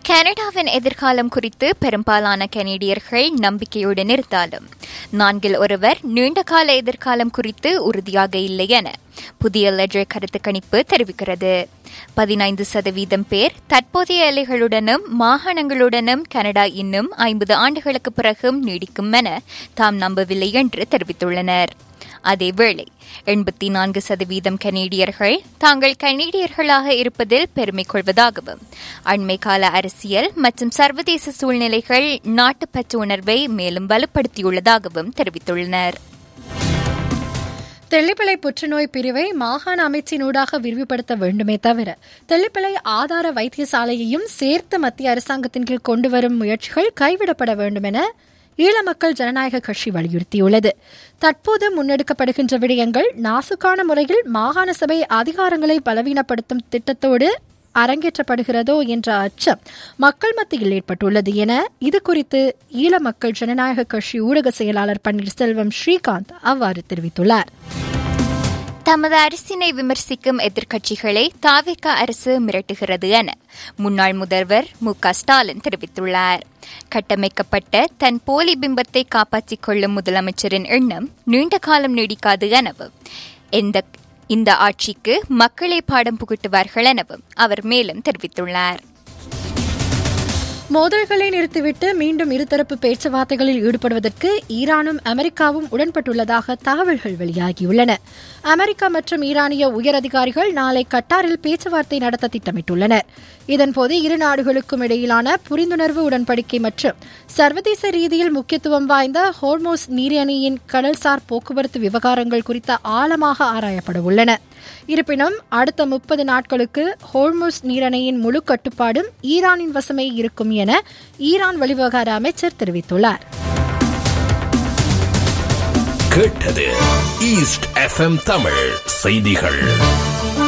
கனடாவின் எதிர்காலம் குறித்து பெரும்பாலான கனேடியர்கள் நம்பிக்கையுடன் இருந்தாலும் நான்கில் ஒருவர் நீண்டகால எதிர்காலம் குறித்து உறுதியாக இல்லை என புதிய லெஜர் கருத்து கணிப்பு தெரிவிக்கிறது பதினைந்து சதவீதம் பேர் தற்போதைய எல்லைகளுடனும் மாகாணங்களுடனும் கனடா இன்னும் ஐம்பது ஆண்டுகளுக்கு பிறகும் நீடிக்கும் என தாம் நம்பவில்லை என்று தெரிவித்துள்ளனர் அதேவேளை எண்பத்தி நான்கு சதவீதம் கனேடியர்கள் தாங்கள் கனேடியர்களாக இருப்பதில் பெருமை கொள்வதாகவும் அண்மை கால அரசியல் மற்றும் சர்வதேச சூழ்நிலைகள் நாட்டுப்பற்று உணர்வை மேலும் வலுப்படுத்தியுள்ளதாகவும் தெரிவித்துள்ளனர் தெல்லிப்பளை புற்றுநோய் பிரிவை மாகாண அமைச்சினூடாக விரிவுபடுத்த வேண்டுமே தவிர தெல்லிப்பளை ஆதார வைத்தியசாலையையும் சேர்த்து மத்திய அரசாங்கத்தின் கீழ் கொண்டுவரும் முயற்சிகள் கைவிடப்பட வேண்டும் என ஈழ மக்கள் ஜனநாயக கட்சி வலியுறுத்தியுள்ளது தற்போது முன்னெடுக்கப்படுகின்ற விடயங்கள் நாசுக்கான முறையில் மாகாண சபை அதிகாரங்களை பலவீனப்படுத்தும் திட்டத்தோடு அரங்கேற்றப்படுகிறதோ என்ற அச்சம் மக்கள் மத்தியில் ஏற்பட்டுள்ளது என இது குறித்து ஈழ மக்கள் ஜனநாயக கட்சி ஊடக செயலாளர் பன்னீர்செல்வம் ஸ்ரீகாந்த் அவ்வாறு தெரிவித்துள்ளார் தமது அரசினை விமர்சிக்கும் எதிர்க்கட்சிகளை தாவிக அரசு மிரட்டுகிறது என முன்னாள் முதல்வர் மு க ஸ்டாலின் தெரிவித்துள்ளார் கட்டமைக்கப்பட்ட தன் போலி பிம்பத்தை காப்பாற்றிக் கொள்ளும் முதலமைச்சரின் எண்ணம் நீண்ட காலம் நீடிக்காது எனவும் எந்த இந்த ஆட்சிக்கு மக்களே பாடம் புகட்டுவார்கள் எனவும் அவர் மேலும் தெரிவித்துள்ளார் மோதல்களை நிறுத்திவிட்டு மீண்டும் இருதரப்பு பேச்சுவார்த்தைகளில் ஈடுபடுவதற்கு ஈரானும் அமெரிக்காவும் உடன்பட்டுள்ளதாக தகவல்கள் வெளியாகியுள்ளன அமெரிக்கா மற்றும் ஈரானிய உயரதிகாரிகள் நாளை கட்டாரில் பேச்சுவார்த்தை நடத்த திட்டமிட்டுள்ளனர் இதன்போது இரு நாடுகளுக்கும் இடையிலான புரிந்துணர்வு உடன்படிக்கை மற்றும் சர்வதேச ரீதியில் முக்கியத்துவம் வாய்ந்த ஹோர்மோஸ் நீரியணியின் கடல்சார் போக்குவரத்து விவகாரங்கள் குறித்த ஆழமாக ஆராயப்பட உள்ளன இருப்பினும் அடுத்த முப்பது நாட்களுக்கு ஹோர்முஸ் நீரணையின் முழு கட்டுப்பாடும் ஈரானின் வசமே இருக்கும் என ஈரான் வெளிவிவகார அமைச்சர் தெரிவித்துள்ளார் கேட்டது ஈஸ்ட் எஃப்எம் தமிழ் செய்திகள்